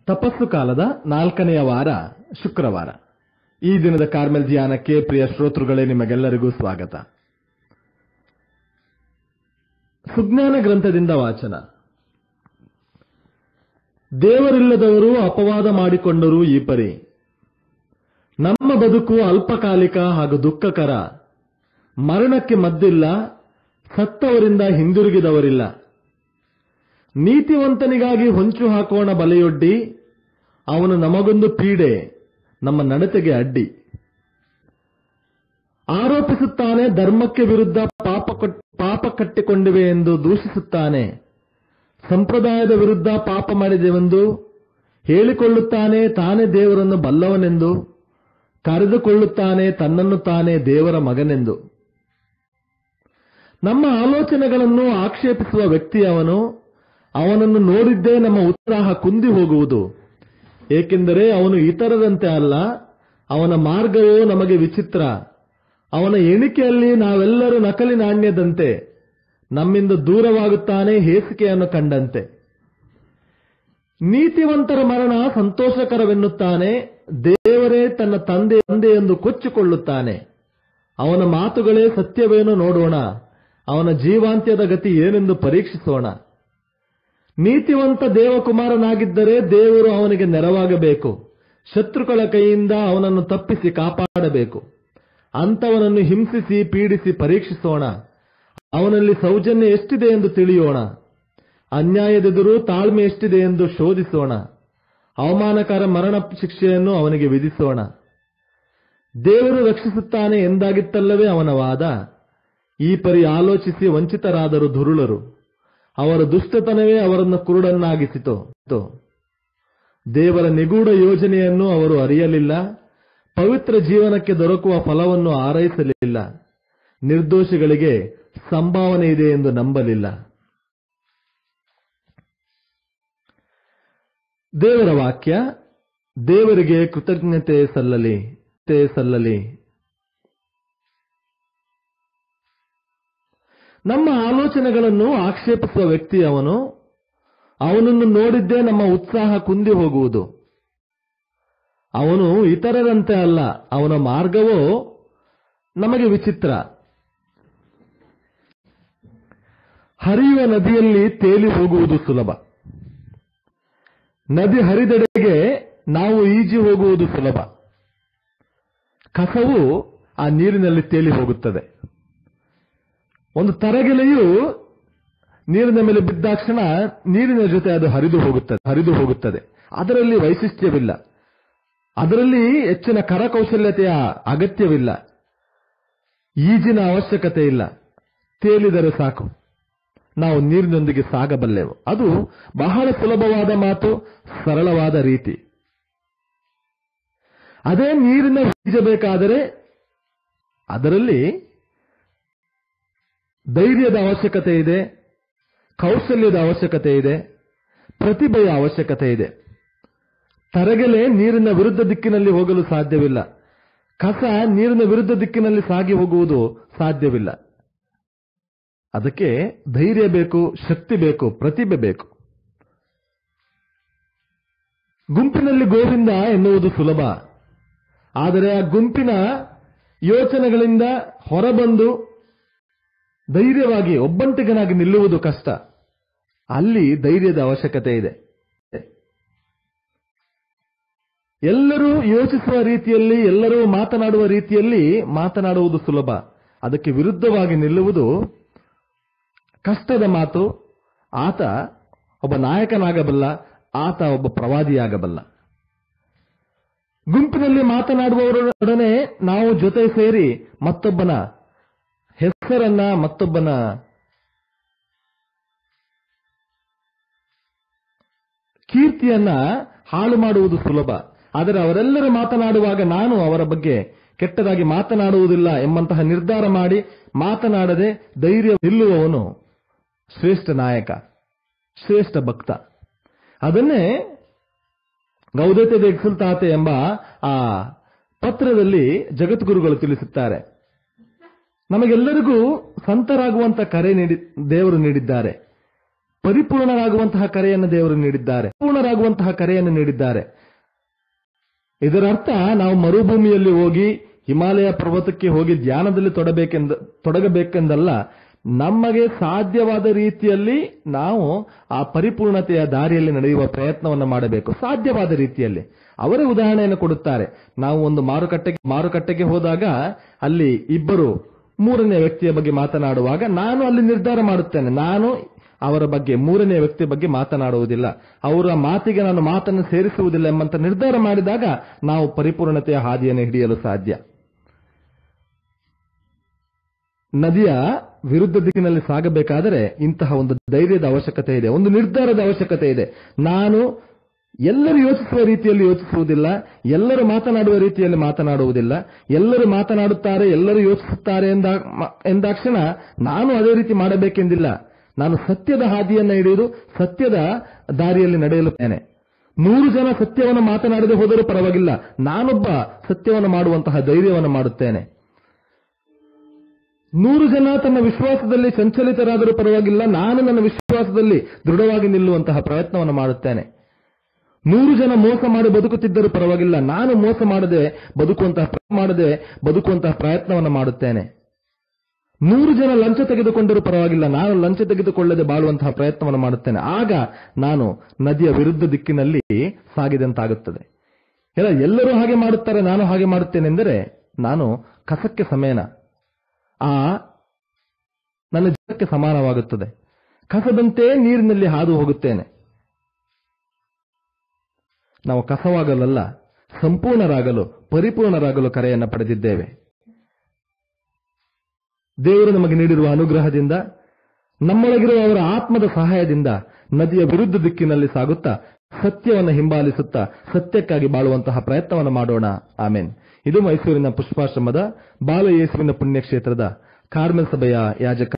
ತಪಸ್ಸು ಕಾಲದ ನಾಲ್ಕನೆಯ ವಾರ ಶುಕ್ರವಾರ ಈ ದಿನದ ಕಾರ್ಮೆಲ್ ಧ್ಯಾನಕ್ಕೆ ಪ್ರಿಯ ಶ್ರೋತೃಗಳೇ ನಿಮಗೆಲ್ಲರಿಗೂ ಸ್ವಾಗತ ಸುಜ್ಞಾನ ಗ್ರಂಥದಿಂದ ವಾಚನ ದೇವರಿಲ್ಲದವರು ಅಪವಾದ ಮಾಡಿಕೊಂಡರೂ ಈ ಪರಿ ನಮ್ಮ ಬದುಕು ಅಲ್ಪಕಾಲಿಕ ಹಾಗೂ ದುಃಖಕರ ಮರಣಕ್ಕೆ ಮದ್ದಿಲ್ಲ ಸತ್ತವರಿಂದ ಹಿಂದಿರುಗಿದವರಿಲ್ಲ ನೀತಿವಂತನಿಗಾಗಿ ಹೊಂಚು ಹಾಕೋಣ ಬಲೆಯೊಡ್ಡಿ ಅವನು ನಮಗೊಂದು ಪೀಡೆ ನಮ್ಮ ನಡತೆಗೆ ಅಡ್ಡಿ ಆರೋಪಿಸುತ್ತಾನೆ ಧರ್ಮಕ್ಕೆ ವಿರುದ್ಧ ಪಾಪ ಕೊಟ್- ಪಾಪ ಕಟ್ಟಿಕೊಂಡಿವೆ ಎಂದು ದೂಷಿಸುತ್ತಾನೆ ಸಂಪ್ರದಾಯದ ವಿರುದ್ಧ ಪಾಪ ಮಾಡಿದೆವೆಂದು ಹೇಳಿಕೊಳ್ಳುತ್ತಾನೆ ತಾನೇ ದೇವರನ್ನು ಬಲ್ಲವನೆಂದು ಕರೆದುಕೊಳ್ಳುತ್ತಾನೆ ತನ್ನನ್ನು ತಾನೇ ದೇವರ ಮಗನೆಂದು ನಮ್ಮ ಆಲೋಚನೆಗಳನ್ನು ಆಕ್ಷೇಪಿಸುವ ವ್ಯಕ್ತಿ ಅವನು ಅವನನ್ನು ನೋಡಿದ್ದೇ ನಮ್ಮ ಉತ್ಸಾಹ ಕುಂದಿ ಹೋಗುವುದು ಏಕೆಂದರೆ ಅವನು ಇತರರಂತೆ ಅಲ್ಲ ಅವನ ಮಾರ್ಗವೋ ನಮಗೆ ವಿಚಿತ್ರ ಅವನ ಎಣಿಕೆಯಲ್ಲಿ ನಾವೆಲ್ಲರೂ ನಕಲಿ ನಾಣ್ಯದಂತೆ ನಮ್ಮಿಂದ ದೂರವಾಗುತ್ತಾನೆ ಹೇಸಿಕೆಯನ್ನು ಕಂಡಂತೆ ನೀತಿವಂತರ ಮರಣ ಸಂತೋಷಕರವೆನ್ನುತ್ತಾನೆ ದೇವರೇ ತನ್ನ ತಂದೆ ತಂದೆ ಎಂದು ಕೊಚ್ಚಿಕೊಳ್ಳುತ್ತಾನೆ ಅವನ ಮಾತುಗಳೇ ಸತ್ಯವೇನೋ ನೋಡೋಣ ಅವನ ಜೀವಾಂತ್ಯದ ಗತಿ ಏನೆಂದು ಪರೀಕ್ಷಿಸೋಣ ನೀತಿವಂತ ದೇವಕುಮಾರನಾಗಿದ್ದರೆ ದೇವರು ಅವನಿಗೆ ನೆರವಾಗಬೇಕು ಶತ್ರುಗಳ ಕೈಯಿಂದ ಅವನನ್ನು ತಪ್ಪಿಸಿ ಕಾಪಾಡಬೇಕು ಅಂತವನನ್ನು ಹಿಂಸಿಸಿ ಪೀಡಿಸಿ ಪರೀಕ್ಷಿಸೋಣ ಅವನಲ್ಲಿ ಸೌಜನ್ಯ ಎಷ್ಟಿದೆ ಎಂದು ತಿಳಿಯೋಣ ಅನ್ಯಾಯದೆದುರು ತಾಳ್ಮೆ ಎಷ್ಟಿದೆ ಎಂದು ಶೋಧಿಸೋಣ ಅವಮಾನಕರ ಮರಣ ಶಿಕ್ಷೆಯನ್ನು ಅವನಿಗೆ ವಿಧಿಸೋಣ ದೇವರು ರಕ್ಷಿಸುತ್ತಾನೆ ಎಂದಾಗಿತ್ತಲ್ಲವೇ ಅವನ ವಾದ ಈ ಪರಿ ಆಲೋಚಿಸಿ ವಂಚಿತರಾದರು ದುರುಳರು ಅವರ ದುಷ್ಟತನವೇ ಅವರನ್ನು ಕುರುಡನ್ನಾಗಿಸಿತು ತು. ದೇವರ ನಿಗೂಢ ಯೋಜನೆಯನ್ನು ಅವರು ಅರಿಯಲಿಲ್ಲ ಪವಿತ್ರ ಜೀವನಕ್ಕೆ ದೊರಕುವ ಫಲವನ್ನು ಆರೈಸಲಿಲ್ಲ ನಿರ್ದೋಷಿಗಳಿಗೆ ಸಂಭಾವನೆ ಇದೆ ಎಂದು ನಂಬಲಿಲ್ಲ ದೇವರ ವಾಕ್ಯ ದೇವರಿಗೆ ಕೃತಜ್ಞತೆ ಸಲ್ಲಲಿ ತೆ ಸಲ್ಲಲಿ ನಮ್ಮ ಆಲೋಚನೆಗಳನ್ನು ಆಕ್ಷೇಪಿಸುವ ವ್ಯಕ್ತಿ ಅವನು ಅವನನ್ನು ನೋಡಿದ್ದೇ ನಮ್ಮ ಉತ್ಸಾಹ ಕುಂದಿ ಹೋಗುವುದು ಅವನು ಇತರರಂತೆ ಅಲ್ಲ ಅವನ ಮಾರ್ಗವೋ ನಮಗೆ ವಿಚಿತ್ರ ಹರಿಯುವ ನದಿಯಲ್ಲಿ ತೇಲಿ ಹೋಗುವುದು ಸುಲಭ ನದಿ ಹರಿದೆಡೆಗೆ ನಾವು ಈಜಿ ಹೋಗುವುದು ಸುಲಭ ಕಸವು ಆ ನೀರಿನಲ್ಲಿ ತೇಲಿ ಹೋಗುತ್ತದೆ ಒಂದು ತರಗೆಲೆಯು ನೀರಿನ ಮೇಲೆ ಬಿದ್ದಾಕ್ಷಣ ನೀರಿನ ಜೊತೆ ಅದು ಹರಿದು ಹೋಗುತ್ತದೆ ಹರಿದು ಹೋಗುತ್ತದೆ ಅದರಲ್ಲಿ ವೈಶಿಷ್ಟ್ಯವಿಲ್ಲ ಅದರಲ್ಲಿ ಹೆಚ್ಚಿನ ಕರಕೌಶಲ್ಯತೆಯ ಅಗತ್ಯವಿಲ್ಲ ಈಜಿನ ಅವಶ್ಯಕತೆ ಇಲ್ಲ ತೇಲಿದರೆ ಸಾಕು ನಾವು ನೀರಿನೊಂದಿಗೆ ಸಾಗಬಲ್ಲೆವು ಅದು ಬಹಳ ಸುಲಭವಾದ ಮಾತು ಸರಳವಾದ ರೀತಿ ಅದೇ ನೀರಿನ ಈಜಬೇಕಾದರೆ ಅದರಲ್ಲಿ ಧೈರ್ಯದ ಅವಶ್ಯಕತೆ ಇದೆ ಕೌಶಲ್ಯದ ಅವಶ್ಯಕತೆ ಇದೆ ಪ್ರತಿಭೆಯ ಅವಶ್ಯಕತೆ ಇದೆ ತರಗೆಲೆ ನೀರಿನ ವಿರುದ್ಧ ದಿಕ್ಕಿನಲ್ಲಿ ಹೋಗಲು ಸಾಧ್ಯವಿಲ್ಲ ಕಸ ನೀರಿನ ವಿರುದ್ಧ ದಿಕ್ಕಿನಲ್ಲಿ ಸಾಗಿ ಹೋಗುವುದು ಸಾಧ್ಯವಿಲ್ಲ ಅದಕ್ಕೆ ಧೈರ್ಯ ಬೇಕು ಶಕ್ತಿ ಬೇಕು ಪ್ರತಿಭೆ ಬೇಕು ಗುಂಪಿನಲ್ಲಿ ಗೋವಿಂದ ಎನ್ನುವುದು ಸುಲಭ ಆದರೆ ಆ ಗುಂಪಿನ ಯೋಚನೆಗಳಿಂದ ಹೊರಬಂದು ಧೈರ್ಯವಾಗಿ ಒಬ್ಬಂಟಿಗನಾಗಿ ನಿಲ್ಲುವುದು ಕಷ್ಟ ಅಲ್ಲಿ ಧೈರ್ಯದ ಅವಶ್ಯಕತೆ ಇದೆ ಎಲ್ಲರೂ ಯೋಚಿಸುವ ರೀತಿಯಲ್ಲಿ ಎಲ್ಲರೂ ಮಾತನಾಡುವ ರೀತಿಯಲ್ಲಿ ಮಾತನಾಡುವುದು ಸುಲಭ ಅದಕ್ಕೆ ವಿರುದ್ಧವಾಗಿ ನಿಲ್ಲುವುದು ಕಷ್ಟದ ಮಾತು ಆತ ಒಬ್ಬ ನಾಯಕನಾಗಬಲ್ಲ ಆತ ಒಬ್ಬ ಪ್ರವಾದಿಯಾಗಬಲ್ಲ ಗುಂಪಿನಲ್ಲಿ ಮಾತನಾಡುವವರೊಡನೆ ನಾವು ಜೊತೆ ಸೇರಿ ಮತ್ತೊಬ್ಬನ ಹೆಸರನ್ನ ಮತ್ತೊಬ್ಬನ ಕೀರ್ತಿಯನ್ನ ಹಾಳು ಮಾಡುವುದು ಸುಲಭ ಆದರೆ ಅವರೆಲ್ಲರೂ ಮಾತನಾಡುವಾಗ ನಾನು ಅವರ ಬಗ್ಗೆ ಕೆಟ್ಟದಾಗಿ ಮಾತನಾಡುವುದಿಲ್ಲ ಎಂಬಂತಹ ನಿರ್ಧಾರ ಮಾಡಿ ಮಾತನಾಡದೆ ಧೈರ್ಯ ನಿಲ್ಲುವವನು ಶ್ರೇಷ್ಠ ನಾಯಕ ಶ್ರೇಷ್ಠ ಭಕ್ತ ಅದನ್ನೇ ಗೌದತೆ ಎಕ್ಸುಲ್ತಾತೆ ಎಂಬ ಆ ಪತ್ರದಲ್ಲಿ ಜಗದ್ಗುರುಗಳು ತಿಳಿಸುತ್ತಾರೆ ನಮಗೆಲ್ಲರಿಗೂ ಸಂತರಾಗುವಂತ ಕರೆ ನೀಡಿ ದೇವರು ನೀಡಿದ್ದಾರೆ ಪರಿಪೂರ್ಣರಾಗುವಂತಹ ಕರೆಯನ್ನು ದೇವರು ನೀಡಿದ್ದಾರೆ ಪೂರ್ಣರಾಗುವಂತಹ ಕರೆಯನ್ನು ನೀಡಿದ್ದಾರೆ ಇದರರ್ಥ ನಾವು ಮರುಭೂಮಿಯಲ್ಲಿ ಹೋಗಿ ಹಿಮಾಲಯ ಪರ್ವತಕ್ಕೆ ಹೋಗಿ ಧ್ಯಾನದಲ್ಲಿ ತೊಡಬೇಕೆಂದ ತೊಡಗಬೇಕೆಂದಲ್ಲ ನಮಗೆ ಸಾಧ್ಯವಾದ ರೀತಿಯಲ್ಲಿ ನಾವು ಆ ಪರಿಪೂರ್ಣತೆಯ ದಾರಿಯಲ್ಲಿ ನಡೆಯುವ ಪ್ರಯತ್ನವನ್ನು ಮಾಡಬೇಕು ಸಾಧ್ಯವಾದ ರೀತಿಯಲ್ಲಿ ಅವರೇ ಉದಾಹರಣೆಯನ್ನು ಕೊಡುತ್ತಾರೆ ನಾವು ಒಂದು ಮಾರುಕಟ್ಟೆಗೆ ಮಾರುಕಟ್ಟೆಗೆ ಹೋದಾಗ ಅಲ್ಲಿ ಇಬ್ಬರು ಮೂರನೇ ವ್ಯಕ್ತಿಯ ಬಗ್ಗೆ ಮಾತನಾಡುವಾಗ ನಾನು ಅಲ್ಲಿ ನಿರ್ಧಾರ ಮಾಡುತ್ತೇನೆ ನಾನು ಅವರ ಬಗ್ಗೆ ಮೂರನೇ ವ್ಯಕ್ತಿ ಬಗ್ಗೆ ಮಾತನಾಡುವುದಿಲ್ಲ ಅವರ ಮಾತಿಗೆ ನಾನು ಮಾತನ್ನು ಸೇರಿಸುವುದಿಲ್ಲ ಎಂಬಂತ ನಿರ್ಧಾರ ಮಾಡಿದಾಗ ನಾವು ಪರಿಪೂರ್ಣತೆಯ ಹಾದಿಯನ್ನು ಹಿಡಿಯಲು ಸಾಧ್ಯ ನದಿಯ ವಿರುದ್ಧ ದಿಕ್ಕಿನಲ್ಲಿ ಸಾಗಬೇಕಾದರೆ ಇಂತಹ ಒಂದು ಧೈರ್ಯದ ಅವಶ್ಯಕತೆ ಇದೆ ಒಂದು ನಿರ್ಧಾರದ ಅವಶ್ಯಕತೆ ಇದೆ ನಾನು ಎಲ್ಲರೂ ಯೋಚಿಸುವ ರೀತಿಯಲ್ಲಿ ಯೋಚಿಸುವುದಿಲ್ಲ ಎಲ್ಲರೂ ಮಾತನಾಡುವ ರೀತಿಯಲ್ಲಿ ಮಾತನಾಡುವುದಿಲ್ಲ ಎಲ್ಲರೂ ಮಾತನಾಡುತ್ತಾರೆ ಎಲ್ಲರೂ ಯೋಚಿಸುತ್ತಾರೆ ಎಂದ ಎಂದಾಕ್ಷಣ ನಾನು ಅದೇ ರೀತಿ ಮಾಡಬೇಕೆಂದಿಲ್ಲ ನಾನು ಸತ್ಯದ ಹಾದಿಯನ್ನು ಹಿಡಿದು ಸತ್ಯದ ದಾರಿಯಲ್ಲಿ ನಡೆಯಲುತ್ತೇನೆ ನೂರು ಜನ ಸತ್ಯವನ್ನು ಮಾತನಾಡದೆ ಹೋದರೂ ಪರವಾಗಿಲ್ಲ ನಾನೊಬ್ಬ ಸತ್ಯವನ್ನು ಮಾಡುವಂತಹ ಧೈರ್ಯವನ್ನು ಮಾಡುತ್ತೇನೆ ನೂರು ಜನ ತನ್ನ ವಿಶ್ವಾಸದಲ್ಲಿ ಸಂಚಲಿತರಾದರೂ ಪರವಾಗಿಲ್ಲ ನಾನು ನನ್ನ ವಿಶ್ವಾಸದಲ್ಲಿ ದೃಢವಾಗಿ ನಿಲ್ಲುವಂತಹ ಪ್ರಯತ್ನವನ್ನು ಮಾಡುತ್ತೇನೆ ನೂರು ಜನ ಮೋಸ ಮಾಡಿ ಬದುಕುತ್ತಿದ್ದರೂ ಪರವಾಗಿಲ್ಲ ನಾನು ಮೋಸ ಮಾಡದೆ ಬದುಕುವಂತಹ ಮಾಡದೆ ಬದುಕುವಂತಹ ಪ್ರಯತ್ನವನ್ನು ಮಾಡುತ್ತೇನೆ ನೂರು ಜನ ಲಂಚ ತೆಗೆದುಕೊಂಡರೂ ಪರವಾಗಿಲ್ಲ ನಾನು ಲಂಚ ತೆಗೆದುಕೊಳ್ಳದೆ ಬಾಳುವಂತಹ ಪ್ರಯತ್ನವನ್ನು ಮಾಡುತ್ತೇನೆ ಆಗ ನಾನು ನದಿಯ ವಿರುದ್ಧ ದಿಕ್ಕಿನಲ್ಲಿ ಸಾಗಿದಂತಾಗುತ್ತದೆ ಎಲ್ಲ ಎಲ್ಲರೂ ಹಾಗೆ ಮಾಡುತ್ತಾರೆ ನಾನು ಹಾಗೆ ಮಾಡುತ್ತೇನೆಂದರೆ ನಾನು ಕಸಕ್ಕೆ ಸಮೇನ ಆ ನನ್ನ ಜೀವಕ್ಕೆ ಸಮಾನವಾಗುತ್ತದೆ ಕಸದಂತೆ ನೀರಿನಲ್ಲಿ ಹಾದು ಹೋಗುತ್ತೇನೆ ನಾವು ಕಸವಾಗಲಲ್ಲ ಸಂಪೂರ್ಣರಾಗಲು ಪರಿಪೂರ್ಣರಾಗಲು ಕರೆಯನ್ನು ಪಡೆದಿದ್ದೇವೆ ದೇವರು ನಮಗೆ ನೀಡಿರುವ ಅನುಗ್ರಹದಿಂದ ನಮ್ಮೊಳಗಿರುವ ಅವರ ಆತ್ಮದ ಸಹಾಯದಿಂದ ನದಿಯ ವಿರುದ್ಧ ದಿಕ್ಕಿನಲ್ಲಿ ಸಾಗುತ್ತಾ ಸತ್ಯವನ್ನು ಹಿಂಬಾಲಿಸುತ್ತಾ ಸತ್ಯಕ್ಕಾಗಿ ಬಾಳುವಂತಹ ಪ್ರಯತ್ನವನ್ನು ಮಾಡೋಣ ಆಮೇನ್ ಇದು ಮೈಸೂರಿನ ಪುಷ್ಪಾಶ್ರಮದ ಬಾಲ ಯೇಸುವಿನ ಪುಣ್ಯಕ್ಷೇತ್ರದ ಕಾರ್ಮೆಲ್ ಸಭೆಯ ಯಾಜಕ